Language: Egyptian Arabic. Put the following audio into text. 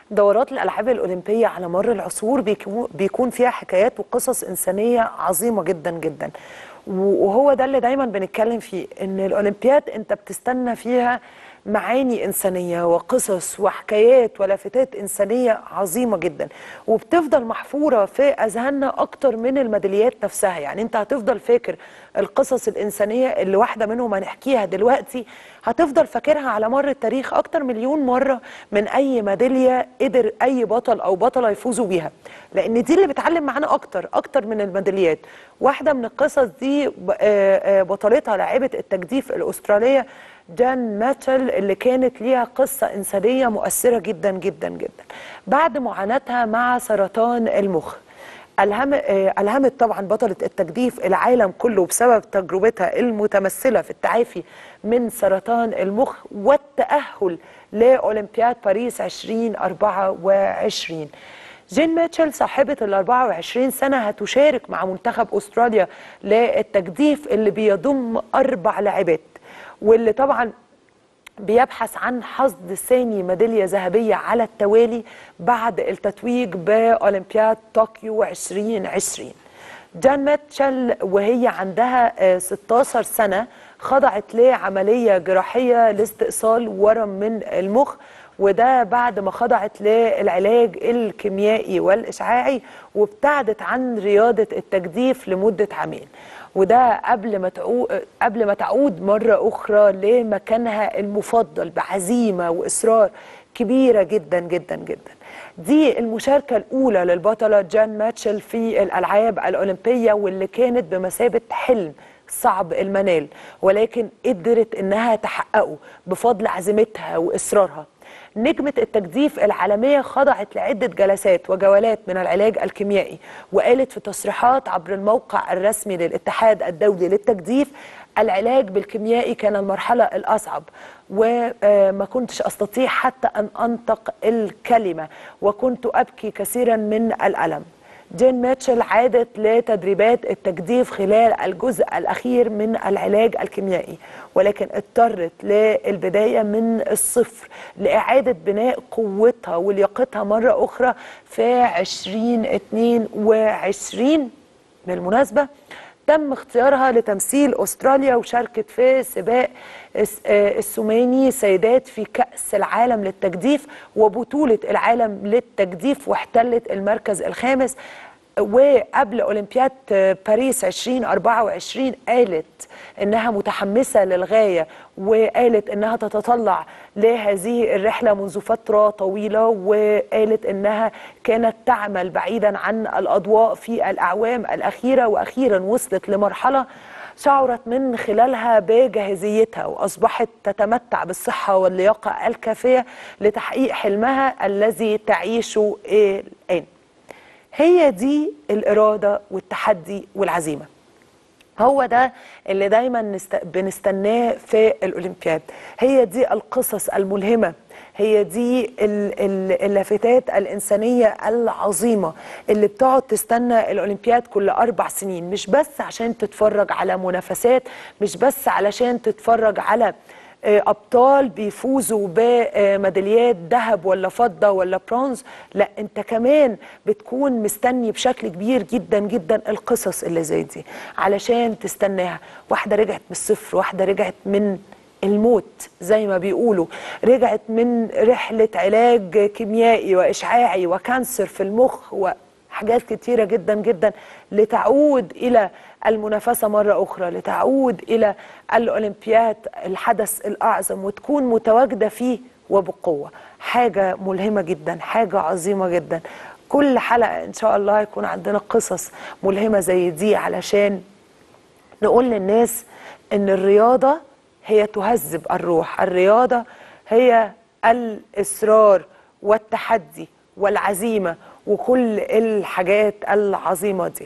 دورات الألعاب الأولمبية على مر العصور بيكو- بيكون فيها حكايات وقصص إنسانية عظيمة جدا جدا وهو ده اللي دايما بنتكلم فيه إن الأولمبياد أنت بتستنى فيها معاني إنسانية وقصص وحكايات ولافتات إنسانية عظيمة جدا وبتفضل محفورة في أذهاننا أكتر من الميداليات نفسها يعني أنت هتفضل فاكر القصص الإنسانية اللي واحدة منهم هنحكيها دلوقتي هتفضل فاكرها على مر التاريخ أكتر مليون مرة من أي ميدالية قدر أي بطل أو بطلة يفوزوا بيها لأن دي اللي بتعلم معانا أكتر أكتر من الميداليات واحدة من القصص دي ب- آه، آه، بطلتها لاعبة التجديف الأسترالية جان ماتشل اللي كانت ليها قصة إنسانية مؤثرة جدا جدا جدا بعد معاناتها مع سرطان المخ ألهم آه، ألهمت طبعا بطلة التجديف العالم كله بسبب تجربتها المتمثلة في التعافي من سرطان المخ والتأهل لأولمبياد باريس 2024 جين ميتشل صاحبة ال 24 سنة هتشارك مع منتخب أستراليا للتجديف اللي بيضم أربع لاعبات واللي طبعا بيبحث عن حصد ثاني ميدالية ذهبية على التوالي بعد التتويج بأولمبياد طوكيو 2020 جان ميتشل وهي عندها آه، 16 سنة خضعت لعملية جراحية لاستئصال ورم من المخ وده بعد ما خضعت للعلاج الكيميائي والإشعاعي وابتعدت عن رياضة التجديف لمدة عامين وده قبل ما تعود قبل ما تعود مرة أخرى لمكانها المفضل بعزيمة وإصرار كبيرة جدا جدا جدا دي المشاركة الأولى للبطلة جان ماتشل في الألعاب الأولمبية واللي كانت بمثابة حلم صعب المنال ولكن قدرت إنها تحققه بفضل عزيمتها وإصرارها نجمة التجديف العالمية خضعت لعدة جلسات وجولات من العلاج الكيميائي وقالت في تصريحات عبر الموقع الرسمي للاتحاد الدولي للتجديف العلاج بالكيميائي كان المرحلة الأصعب وما كنتش أستطيع حتى أن أنطق الكلمة وكنت أبكي كثيرا من الألم جين ماتشل عادت لتدريبات التجديف خلال الجزء الأخير من العلاج الكيميائي ولكن اضطرت للبداية من الصفر لإعادة بناء قوتها ولياقتها مرة أخرى في 2022 بالمناسبة تم اختيارها لتمثيل أستراليا وشاركت في سباق الس- آه، السوماني سيدات في كأس العالم للتجديف وبطولة العالم للتجديف واحتلت المركز الخامس وقبل أولمبياد آه، باريس 2024 قالت إنها متحمسة للغاية وقالت إنها تتطلع لهذه الرحلة منذ فترة طويلة وقالت إنها كانت تعمل بعيدا عن الأضواء في الأعوام الأخيرة وأخيرا وصلت لمرحلة شعرت من خلالها بجاهزيتها وأصبحت تتمتع بالصحة واللياقة الكافية لتحقيق حلمها الذي تعيشه الآن هي دي الإرادة والتحدي والعزيمة هو ده اللي دايما نست... بنستناه في الأولمبياد هي دي القصص الملهمة هي دي ال- ال- اللافتات الإنسانية العظيمة اللي بتقعد تستنى الأولمبياد كل أربع سنين مش بس عشان تتفرج على منافسات مش بس علشان تتفرج على آه، ابطال بيفوزوا بميداليات ذهب ولا فضه ولا برونز لا انت كمان بتكون مستني بشكل كبير جدا جدا القصص اللي زي دي علشان تستناها واحده رجعت من الصفر واحده رجعت من الموت زي ما بيقولوا رجعت من رحله علاج كيميائي واشعاعي وكانسر في المخ و حاجات كتيرة جدا جدا لتعود إلى المنافسة مرة أخرى لتعود إلى الأولمبياد الحدث الأعظم وتكون متواجدة فيه وبقوة حاجة ملهمة جدا حاجة عظيمة جدا كل حلقة إن شاء الله يكون عندنا قصص ملهمة زي دي علشان نقول للناس ان الرياضه هي تهذب الروح الرياضه هي الاصرار والتحدي والعزيمه وكل الحاجات العظيمه دي